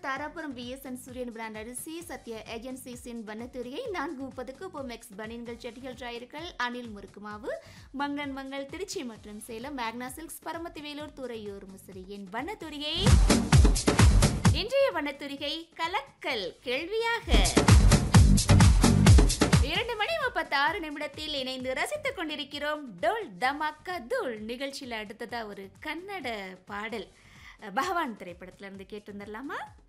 Dharapuram BSN சூரியன் brand அரிசி சத்யா ஏஜென்சிஸின் வண்ணத்துறையை நான்கு முப்பதுக்கு பொமெக்ஸ் பனியன்கள் செட்டிகள் டிராயர்கள் அனில் முறுக்கு மாவு மங்கன் மங்கள் திருச்சி மற்றும் சேலம் மேக்னா சில்க்ஸ் பரமத்தி வேலூர் துறையூர் முசிறியின் வண்ணத்துறையை இன்றைய வண்ணத்துரிகை கலக்கல் கேள்வியாக இரண்டு மணி முப்பத்தாறு நிமிடத்தில் இணைந்து ரசித்துக் கொண்டிருக்கிறோம் டோல் தமாக்கா தூள் நிகழ்ச்சியில் அடுத்ததா ஒரு கன்னட பாடல் பகவான் திரைப்படத்துல இருந்து கேட்டு வந்துடலாமா